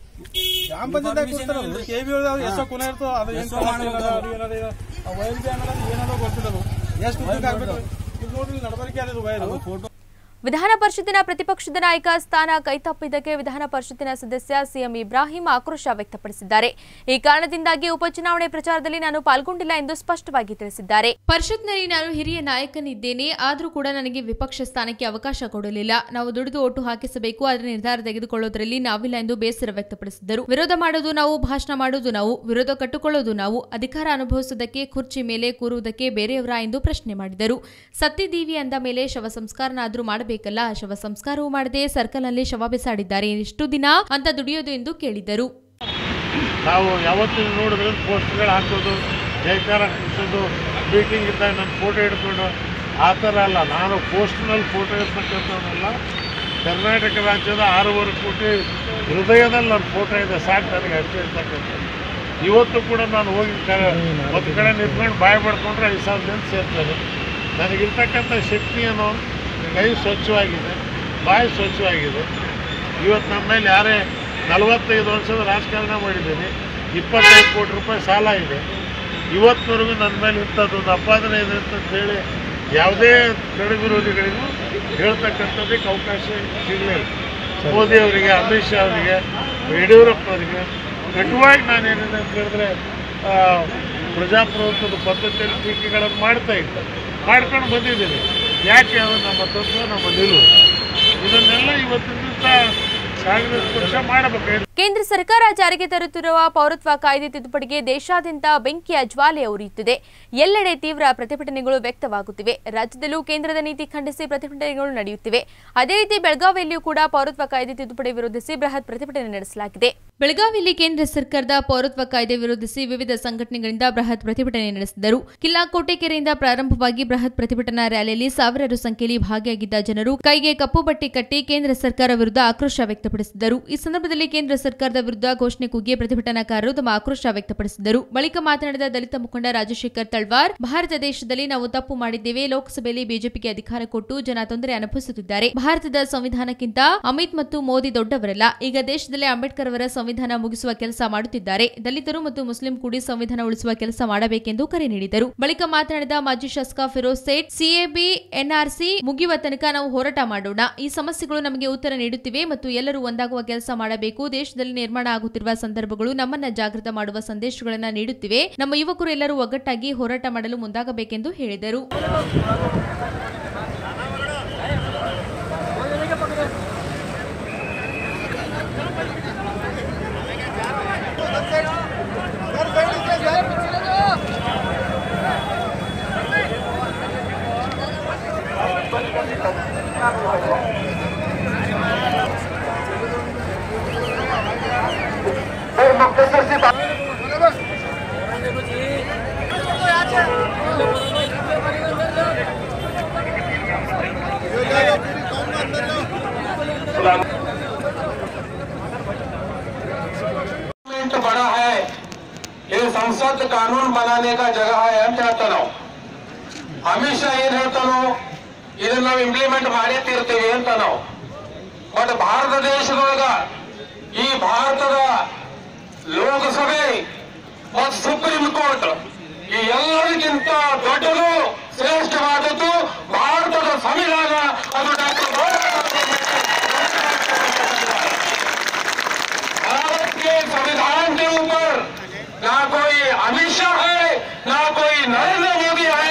ಗ್ರಾಮ ಪಂಚಾಯತ್ ಕೊಡ್ತಾರಲ್ಲ ಕೆ ಬಿ ಎಷ್ಟೋ ಕುನ ಇರ್ತೋ ಅದು ಏನು ಅದು ಏನಾದ್ರು ವೈರ್ ಏನಾದ್ರು ಗೊತ್ತಿರೋದು ಎಷ್ಟು ಉದ್ದಕ್ಕೆ ಆಗ್ಬೇಕು ಇದು ನೋಡ್ರಿ ನಡಬರಿಕೆ ಅದು ವೈರು ಫೋಟೋ ವಿಧಾನ ಪರಿಷತ್ತಿನ ಪ್ರತಿಪಕ್ಷದ ನಾಯಕ ಸ್ಥಾನ ಕೈತಪ್ಪಿದ್ದಕ್ಕೆ ವಿಧಾನ ಪರಿಷತ್ತಿನ ಸದಸ್ಯ ಸಿಎಂ ಇಬ್ರಾಹಿಂ ಆಕ್ರೋಶ ವ್ಯಕ್ತಪಡಿಸಿದ್ದಾರೆ ಈ ಕಾರಣದಿಂದಾಗಿ ಉಪಚುನಾವಣೆ ಪ್ರಚಾರದಲ್ಲಿ ನಾನು ಪಾಲ್ಗೊಂಡಿಲ್ಲ ಎಂದು ಸ್ಪಷ್ಟವಾಗಿ ತಿಳಿಸಿದ್ದಾರೆ ಪರಿಷತ್ನಲ್ಲಿ ನಾನು ಹಿರಿಯ ನಾಯಕನಿದ್ದೇನೆ ಆದರೂ ಕೂಡ ನನಗೆ ವಿಪಕ್ಷ ಸ್ಥಾನಕ್ಕೆ ಅವಕಾಶ ಕೊಡಲಿಲ್ಲ ನಾವು ದುಡಿದು ಓಟು ಹಾಕಿಸಬೇಕು ಅದರ ನಿರ್ಧಾರ ತೆಗೆದುಕೊಳ್ಳುವುದರಲ್ಲಿ ನಾವಿಲ್ಲ ಎಂದು ಬೇಸರ ವ್ಯಕ್ತಪಡಿಸಿದರು ವಿರೋಧ ಮಾಡೋದು ನಾವು ಭಾಷಣ ಮಾಡೋದು ನಾವು ವಿರೋಧ ಕಟ್ಟಿಕೊಳ್ಳೋದು ನಾವು ಅಧಿಕಾರ ಅನುಭವಿಸುವುದಕ್ಕೆ ಕುರ್ಚಿ ಮೇಲೆ ಕೂರುವುದಕ್ಕೆ ಬೇರೆಯವರ ಎಂದು ಪ್ರಶ್ನೆ ಮಾಡಿದರು ಸತ್ಯದೀವಿ ಅಂದ ಮೇಲೆ ಶವ ಸಂಸ್ಕಾರನಾದ್ರೂ ಮಾಡಬೇಕಲ್ಲ ಶವ ಸಂಸ್ಕಾರವೂ ಮಾಡದೆ ಸರ್ಕಲ್ನಲ್ಲಿ ಶವ ಬಿಸಾಡಿದ್ದಾರೆ ಎಷ್ಟು ದಿನ ಅಂತ ದುಡಿಯೋದು ಎಂದು ಕೇಳಿದರು ನಾವು ಯಾವತ್ತೂ ನೋಡಿದ್ರೆ ಪೋಸ್ಟ್ಗಳು ಹಾಕೋದು ಜೈಕಾರ ಹಾಕಿಸೋದು ಮೀಟಿಂಗ್ ಇದ್ದಾಗ ನನ್ನ ಫೋಟೋ ಹಿಡ್ಕೊಂಡು ಆ ಥರ ಅಲ್ಲ ನಾನು ಪೋಸ್ಟ್ನಲ್ಲಿ ಫೋಟೋ ಇರ್ತಕ್ಕಂಥವನ್ನೆಲ್ಲ ಕರ್ನಾಟಕ ರಾಜ್ಯದ ಆರೂವರೆ ಕೋಟಿ ಹೃದಯದಲ್ಲಿ ನನ್ನ ಫೋಟೋ ಇದೆ ಸಾಕು ನನಗೆ ಅಷ್ಟೇ ಇರ್ತಕ್ಕಂಥದ್ದು ಇವತ್ತು ಕೂಡ ನಾನು ಹೋಗಿ ಕ ಒಂದು ಕಡೆ ನಿಂತ್ಕೊಂಡು ಬಾಯಿ ಪಡ್ಕೊಂಡ್ರೆ ಐದು ಸಾವಿರ ಜನ ಸೇರ್ತೇನೆ ನನಗಿರ್ತಕ್ಕಂಥ ಶಕ್ತಿ ಅನ್ನೋ ಕೈ ಸ್ವಚ್ಛವಾಗಿದೆ ಬಾಯಿ ಸ್ವಚ್ಛವಾಗಿದೆ ಇವತ್ತು ನಮ್ಮ ಮೇಲೆ ಯಾರೇ ನಲವತ್ತೈದು ವರ್ಷದ ರಾಜಕಾರಣ ಮಾಡಿದ್ದೀನಿ ಇಪ್ಪತ್ತೈದು ಕೋಟಿ ರೂಪಾಯಿ ಸಾಲ ಇದೆ ಇವತ್ತಿನವರೆಗೂ ನನ್ನ ಮೇಲೆ ಇಂಥದ್ದೊಂದು ಅಪಾದನೆ ಇದೆ ಅಂತ ಹೇಳಿ ಯಾವುದೇ ಕಡೆ ವಿರೋಧಿಗಳಿಗೂ ಹೇಳ್ತಕ್ಕಂಥದ್ದಕ್ಕೆ ಅವಕಾಶ ಸಿಗಲಿಲ್ಲ ಮೋದಿ ಅವರಿಗೆ ಅಮಿತ್ ಶಾ ಅವರಿಗೆ ಯಡಿಯೂರಪ್ಪ ಅವರಿಗೆ ಕಟುವಾಗಿ ನಾನೇನಿದೆ ಅಂತ ಹೇಳಿದ್ರೆ ಆ, ಪ್ರಜಾಪ್ರಭುತ್ವದ ಪದ್ಧತಿಯಲ್ಲಿ ಟೀಕೆಗಳನ್ನು ಮಾಡ್ತಾ ಇದ್ದೆ ಮಾಡ್ಕೊಂಡು ಬಂದಿದ್ದೀನಿ ಯಾಕೆ ಅದು ನಮ್ಮ ತತ್ವ ನಮ್ಮ ನಿಲುವು ಇದನ್ನೆಲ್ಲ ಇವತ್ತಿನ ದಿವಸ ಕಾಂಗ್ರೆಸ್ ಪಕ್ಷ ಮಾಡಬೇಕು ಕೇಂದ್ರ ಸರ್ಕಾರ ಜಾರಿಗೆ ತರುತ್ತಿರುವ ಪೌರತ್ವ ಕಾಯ್ದೆ ತಿದ್ದುಪಡಿಗೆ ದೇಶಾದ್ಯಂತ ಬೆಂಕಿಯ ಜ್ವಾಲೆ ಉರಿಯುತ್ತಿದೆ ಎಲ್ಲೆಡೆ ತೀವ್ರ ಪ್ರತಿಭಟನೆಗಳು ವ್ಯಕ್ತವಾಗುತ್ತಿವೆ ರಾಜ್ಯದಲ್ಲೂ ಕೇಂದ್ರದ ನೀತಿ ಖಂಡಿಸಿ ಪ್ರತಿಭಟನೆಗಳು ನಡೆಯುತ್ತಿವೆ ಅದೇ ರೀತಿ ಬೆಳಗಾವಿಯಲ್ಲಿಯೂ ಕೂಡ ಪೌರತ್ವ ಕಾಯ್ದೆ ತಿದ್ದುಪಡಿ ವಿರೋಧಿಸಿ ಬೃಹತ್ ಪ್ರತಿಭಟನೆ ನಡೆಸಲಾಗಿದೆ ಬೆಳಗಾವಿಯಲ್ಲಿ ಕೇಂದ್ರ ಸರ್ಕಾರದ ಪೌರತ್ವ ಕಾಯ್ದೆ ವಿರೋಧಿಸಿ ವಿವಿಧ ಸಂಘಟನೆಗಳಿಂದ ಬೃಹತ್ ಪ್ರತಿಭಟನೆ ನಡೆಸಿದರು ಕಿಲ್ಲಾಕೋಟೆ ಕೆರೆಯಿಂದ ಪ್ರಾರಂಭವಾಗಿ ಬೃಹತ್ ಪ್ರತಿಭಟನಾ ರ್ಯಾಲಿಯಲ್ಲಿ ಸಾವಿರಾರು ಸಂಖ್ಯೆಯಲ್ಲಿ ಭಾಗಿಯಾಗಿದ್ದ ಜನರು ಕೈಗೆ ಕಪ್ಪು ಬಟ್ಟೆ ಕಟ್ಟಿ ಕೇಂದ್ರ ಸರ್ಕಾರ ವಿರುದ್ಧ ಆಕ್ರೋಶ ವ್ಯಕ್ತಪಡಿಸಿದರು ಈ ಸಂದರ್ಭದಲ್ಲಿ ಕೇಂದ್ರ ಸರ್ಕಾರದ ವಿರುದ್ಧ ಘೋಷಣೆ ಕೂಗಿ ಪ್ರತಿಭಟನಾಕಾರರು ತಮ್ಮ ಆಕ್ರೋಶ ವ್ಯಕ್ತಪಡಿಸಿದರು ಬಳಿಕ ಮಾತನಾಡಿದ ದಲಿತ ಮುಖಂಡ ರಾಜಶೇಖರ್ ತಳ್ವಾರ್ ಭಾರತ ದೇಶದಲ್ಲಿ ನಾವು ತಪ್ಪು ಮಾಡಿದ್ದೇವೆ ಲೋಕಸಭೆಯಲ್ಲಿ ಬಿಜೆಪಿಗೆ ಅಧಿಕಾರ ಕೊಟ್ಟು ಜನ ತೊಂದರೆ ಅನುಭವಿಸುತ್ತಿದ್ದಾರೆ ಭಾರತದ ಸಂವಿಧಾನಕ್ಕಿಂತ ಅಮಿತ್ ಮತ್ತು ಮೋದಿ ದೊಡ್ಡವರಲ್ಲ ಈಗ ದೇಶದಲ್ಲಿ ಅಂಬೇಡ್ಕರ್ ಅವರ ಸಂವಿಧಾನ ಮುಗಿಸುವ ಕೆಲಸ ಮಾಡುತ್ತಿದ್ದಾರೆ ದಲಿತರು ಮತ್ತು ಮುಸ್ಲಿಂ ಕೂಡಿ ಸಂವಿಧಾನ ಉಳಿಸುವ ಕೆಲಸ ಮಾಡಬೇಕೆಂದು ಕರೆ ನೀಡಿದರು ಬಳಿಕ ಮಾತನಾಡಿದ ಮಾಜಿ ಶಾಸಕ ಫಿರೋಜ್ ಸೇಠ್ ಸಿಎಬಿ ಎನ್ಆರ್ಸಿ ಮುಗಿಯುವ ತನಕ ನಾವು ಹೋರಾಟ ಮಾಡೋಣ ಈ ಸಮಸ್ಯೆಗಳು ನಮಗೆ ಉತ್ತರ ನೀಡುತ್ತಿವೆ ಮತ್ತು ಎಲ್ಲರೂ ಒಂದಾಗುವ ಕೆಲಸ ಮಾಡಬೇಕು ದೇಶದಲ್ಲಿ ನಿರ್ಮಾಣ ಆಗುತ್ತಿರುವ ಸಂದರ್ಭಗಳು ನಮ್ಮನ್ನ ಜಾಗೃತ ಮಾಡುವ ಸಂದೇಶಗಳನ್ನು ನೀಡುತ್ತಿವೆ ನಮ್ಮ ಯುವಕರು ಎಲ್ಲರೂ ಒಗ್ಗಟ್ಟಾಗಿ ಹೋರಾಟ ಮಾಡಲು ಮುಂದಾಗಬೇಕೆಂದು ಹೇಳಿದರು पार्लियामेंट बड़ा है ये संसद कानून बनाने का जगह है ಅಂತ ಹೇಳ್ತಾನೆ ನಾವು ಅಮಿತ್ ಶಾ ಏನ್ ಹೇಳ್ತಾನೋ ಇದನ್ನ ನಾವು ಇಂಪ್ಲಿಮೆಂಟ್ ಮಾಡೇ ತೀರ್ತೀವಿ ಅಂತ ನಾವು ಬಟ್ ಭಾರತ ದೇಶದೊಳಗ ಈ ಭಾರತದ ಲೋಕಸಭೆ ಮತ್ತು ಸುಪ್ರೀಂ ಕೋರ್ಟ್ ಈ ಎಲ್ಲರಿಗಿಂತ ದೊಡ್ಡದು ಶ್ರೇಷ್ಠವಾದದ್ದು ಭಾರತದ ಸಂವಿಧಾನ ಅದು ಡಾಕ್ಟರ್ भारत के संविधान के ऊपर ना कोई अमित शाह है ना कोई नरेंद्र मोदी है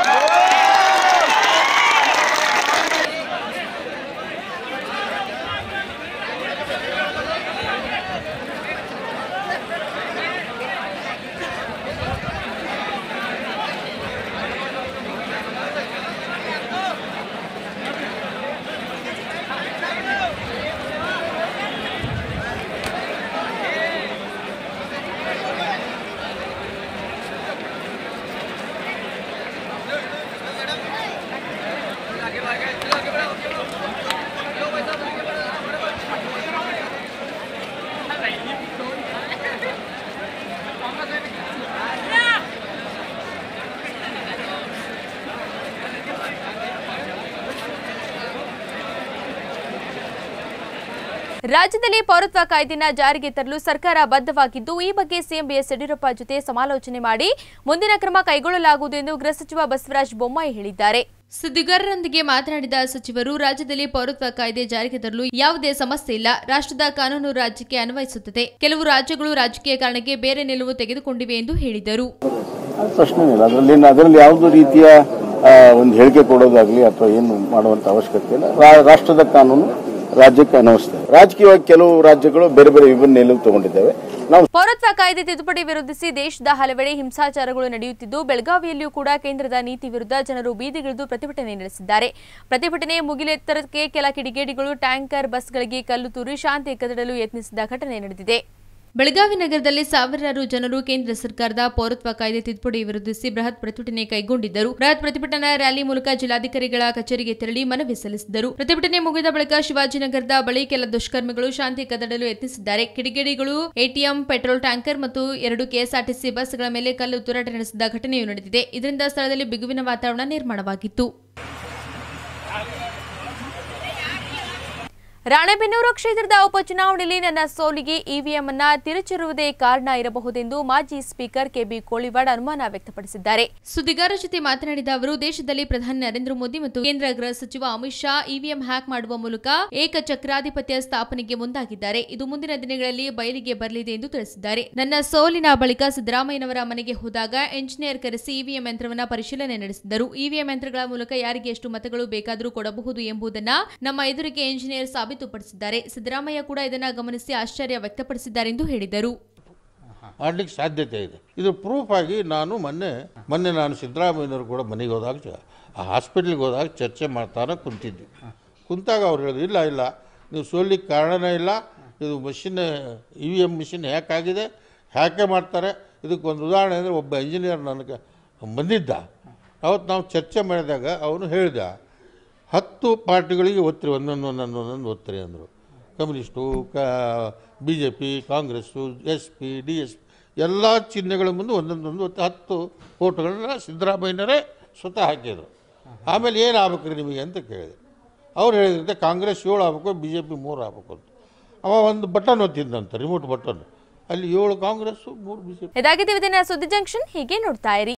ರಾಜ್ಯದಲ್ಲಿ ಪೌರತ್ವ ಕಾಯ್ದೆನ ಜಾರಿಗೆ ತರಲು ಸರ್ಕಾರ ಬದ್ಧವಾಗಿದ್ದು ಈ ಬಗ್ಗೆ ಸಿಎಂ ಬಿಎಸ್ ಯಡಿಯೂರಪ್ಪ ಜೊತೆ ಸಮಾಲೋಚನೆ ಮಾಡಿ ಮುಂದಿನ ಕ್ರಮ ಕೈಗೊಳ್ಳಲಾಗುವುದು ಎಂದು ಗೃಹ ಸಚಿವ ಬಸವರಾಜ ಬೊಮ್ಮಾಯಿ ಹೇಳಿದ್ದಾರೆ ಸುದ್ದಿಗಾರರೊಂದಿಗೆ ಮಾತನಾಡಿದ ಸಚಿವರು ರಾಜ್ಯದಲ್ಲಿ ಪೌರತ್ವ ಕಾಯ್ದೆ ಜಾರಿಗೆ ತರಲು ಯಾವುದೇ ಸಮಸ್ಯೆ ಇಲ್ಲ ರಾಷ್ಟ್ರದ ಕಾನೂನು ರಾಜ್ಯಕ್ಕೆ ಅನ್ವಯಿಸುತ್ತದೆ ಕೆಲವು ರಾಜ್ಯಗಳು ರಾಜಕೀಯ ಕಾರಣಕ್ಕೆ ಬೇರೆ ನಿಲುವು ತೆಗೆದುಕೊಂಡಿವೆ ಎಂದು ಹೇಳಿದರು ಪ್ರಶ್ನೆ ಇಲ್ಲ ಅದರಲ್ಲಿ ಅದರಲ್ಲಿ ಯಾವುದೇ ರೀತಿಯ ಆ, ಒಂದು ಹೇಳಿಕೆ ಕೊಡೋದಾಗ್ಲಿ ಅಥವಾ ಏನು ಮಾಡುವಂತ ಅವಶ್ಯಕತೆ ಇಲ್ಲ ರಾ- ರಾಷ್ಟ್ರದ ಕಾನೂನು ರಾಜ್ಯಕ್ಕೆ ಅನ್ವಯಿಸ್ತದೆ ರಾಜಕೀಯವಾಗಿ ಕೆಲವು ರಾಜ್ಯಗಳು ಬೇರೆ ಬೇರೆ ವಿಭಿನ್ನ ನಿಲುವು ತಗೊಂಡಿದ್ದಾವೆ ನಾವು ಪೌರತ್ವ ಕಾಯ್ದೆ ತಿದ್ದುಪಡಿ ವಿರೋಧಿಸಿ ದೇಶದ ಹಲವೆಡೆ ಹಿಂಸಾಚಾರಗಳು ನಡೆಯುತ್ತಿದ್ದು ಬೆಳಗಾವಿಯಲ್ಲಿಯೂ ಕೂಡ ಕೇಂದ್ರದ ನೀತಿ ವಿರುದ್ಧ ಜನರು ಬೀದಿಗಿಳಿದು ಪ್ರತಿಭಟನೆ ನಡೆಸಿದ್ದಾರೆ ಪ್ರತಿಭಟನೆ ಮುಗಿಲೆತ್ತರಕ್ಕೆ ಕೆಲ ಕಿಡಿಗೇಡಿಗಳು ಟ್ಯಾಂಕರ್ ಬಸ್ಗಳಿಗೆ ಕಲ್ಲು ತೂರಿ ಶಾಂತಿ ಕದಡಲು ಯತ್ನಿಸಿದ ಘಟನೆ ನಡೆದಿದೆ ಬೆಳಗಾವಿ ನಗರದಲ್ಲಿ ಸಾವಿರಾರು ಜನರು ಕೇಂದ್ರ ಸರ್ಕಾರದ ಪೌರತ್ವ ಕಾಯ್ದೆ ತಿದ್ದುಪಡಿ ವಿರೋಧಿಸಿ ಬೃಹತ್ ಪ್ರತಿಭಟನೆ ಕೈಗೊಂಡಿದ್ದರು ಬೃಹತ್ ಪ್ರತಿಭಟನಾ ರ್ಯಾಲಿ ಮೂಲಕ ಜಿಲ್ಲಾಧಿಕಾರಿಗಳ ಕಚೇರಿಗೆ ತೆರಳಿ ಮನವಿ ಸಲ್ಲಿಸಿದರು ಪ್ರತಿಭಟನೆ ಮುಗಿದ ಬಳಿಕ ಶಿವಾಜಿನಗರದ ಬಳಿ ಕೆಲ ದುಷ್ಕರ್ಮಿಗಳು ಶಾಂತಿ ಕದಡಲು ಯತ್ನಿಸಿದ್ದಾರೆ ಕಿಡಿಗೇಡಿಗಳು ಎಟಿಎಂ ಪೆಟ್ರೋಲ್ ಟ್ಯಾಂಕರ್ ಮತ್ತು ಎರಡು ಕೆಎಸ್ಆರ್ಟಿಸಿ ಬಸ್ಗಳ ಮೇಲೆ ಕಲ್ಲು ತೂರಾಟ ನಡೆಸಿದ ಘಟನೆಯೂ ನಡೆದಿದೆ ಇದರಿಂದ ಸ್ಥಳದಲ್ಲಿ ಬಿಗುವಿನ ವಾತಾವರಣ ನಿರ್ಮಾಣವಾಗಿತ್ತು ರಾಣೆಬೆನ್ನೂರು ಕ್ಷೇತ್ರದ ಉಪಚುನಾವಣೆಯಲ್ಲಿ ನನ್ನ ಸೋಲಿಗೆ ಇವಿಎಂ ಅನ್ನ ತಿರುಚಿರುವುದೇ ಕಾರಣ ಇರಬಹುದೆಂದು ಮಾಜಿ ಸ್ಪೀಕರ್ ಕೆಬಿ ಕೋಳಿವಾಡ್ ಅನುಮಾನ ವ್ಯಕ್ತಪಡಿಸಿದ್ದಾರೆ ಸುದ್ದಿಗಾರರ ಜೊತೆ ಮಾತನಾಡಿದ ಅವರು ದೇಶದಲ್ಲಿ ಪ್ರಧಾನಿ ನರೇಂದ್ರ ಮೋದಿ ಮತ್ತು ಕೇಂದ್ರ ಗೃಹ ಸಚಿವ ಅಮಿತ್ ಶಾ ಇವಿಎಂ ಹ್ಯಾಕ್ ಮಾಡುವ ಮೂಲಕ ಏಕಚಕ್ರಾಧಿಪತ್ಯ ಸ್ಥಾಪನೆಗೆ ಮುಂದಾಗಿದ್ದಾರೆ ಇದು ಮುಂದಿನ ದಿನಗಳಲ್ಲಿ ಬಯಲಿಗೆ ಬರಲಿದೆ ಎಂದು ತಿಳಿಸಿದ್ದಾರೆ ನನ್ನ ಸೋಲಿನ ಬಳಿಕ ಸಿದ್ದರಾಮಯ್ಯನವರ ಮನೆಗೆ ಹೋದಾಗ ಎಂಜಿನಿಯರ್ ಕರೆಸಿ ಇವಿಎಂ ಯಂತ್ರವನ್ನ ಪರಿಶೀಲನೆ ನಡೆಸಿದರು ಇವಿಎಂ ಯಂತ್ರಗಳ ಮೂಲಕ ಯಾರಿಗೆ ಎಷ್ಟು ಮತಗಳು ಬೇಕಾದರೂ ಕೊಡಬಹುದು ಎಂಬುದನ್ನ ನಮ್ಮ ಎದುರಿಗೆ ಎಂಜಿನಿಯರ್ ಸಾಬೀತುಪಡಿಸಿದ್ದಾರೆ ಸಿದ್ದರಾಮಯ್ಯ ಕೂಡ ಇದನ್ನ ಗಮನಿಸಿ ಆಶ್ಚರ್ಯ ವ್ಯಕ್ತಪಡಿಸಿದ್ದಾರೆ ಎಂದು ಹೇಳಿದರು ಆಡ್ಲಿಕ್ಕೆ ಸಾಧ್ಯತೆ ಇದೆ ಇದು ಪ್ರೂಫ್ ಆಗಿ ನಾನು ಮೊನ್ನೆ ಮೊನ್ನೆ ನಾನು ಸಿದ್ದರಾಮಯ್ಯನವರು ಕೂಡ ಮನೆಗೆ ಹೋದಾಗ ಚ- ಆ ಹಾಸ್ಪಿಟ್ಲಿಗೆ ಹೋದಾಗ ಚರ್ಚೆ ಮಾಡ್ತಾನೆ ಕುಂತಿದ್ವಿ ಕುಂತಾಗ ಅವ್ರು ಹೇಳಿದ್ರು ಇಲ್ಲ ಇಲ್ಲ ನೀವು ಸೋಲಿಕ್ಕೆ ಕಾರಣನೇ ಇಲ್ಲ ಇದು machine E V M machine hack ಆಗಿದೆ ಹ್ಯಾಕೆ ಮಾಡ್ತಾರೆ ಇದಕ್ಕೆ ಒಂದು ಉದಾಹರಣೆ ಅಂದರೆ ಒಬ್ಬ ಇಂಜಿನಿಯರ್ ನನಗೆ ಬಂದಿದ್ದ ಅವತ್ತು ನಾವು ಚರ್ಚೆ ಮಾಡಿದಾಗ ಅವನು ಹೇಳಿದ ಹತ್ತು ಪಾರ್ಟಿಗಳಿಗೆ ಒತ್ತಿರಿ ಒಂದೊಂದು ಒಂದೊಂದು ಒಂದೊಂದು ಒತ್ತಿರಿ ಅಂದರು ಕಮ್ಯುನಿಸ್ಟು ಕ B J P Congress S P D S ಎಲ್ಲ ಚಿಹ್ನೆಗಳ ಮುಂದೆ ಒಂದೊಂದೊಂದು ಒತ್ತು ಹತ್ತು ಓಟುಗಳನ್ನ ಸಿದ್ದರಾಮಯ್ಯನವರೇ ಸ್ವತಃ ಹಾಕಿದರು ಆಮೇಲೆ ಏನು ಆಗ್ಬೇಕು ರೀ ನಿಮಗೆ ಅಂತ ಕೇಳಿದೆ ಅವ್ರು ಹೇಳಿದಂತೆ ಕಾಂಗ್ರೆಸ್ ಏಳು ಆಗ್ಬೇಕು ಬಿ ಜೆ ಪಿ ಮೂರು ಆಗ್ಬೇಕು ಅಂತ ಅವ ಒಂದು ಬಟನ್ ಒತ್ತಿದ್ದಂತೆ ರಿಮೋಟ್ ಬಟನ್ ಅಲ್ಲಿ ಏಳು ಕಾಂಗ್ರೆಸ್ಸು ಮೂರು ಬಿ ಜೆ ಪಿ ಇದಾಗಿದೆ ಇವತ್ತಿನ ಸುದ್ದಿ ಜಂಕ್ಷನ್ ಹೀಗೆ ನೋಡ್ತಾ ಇರಿ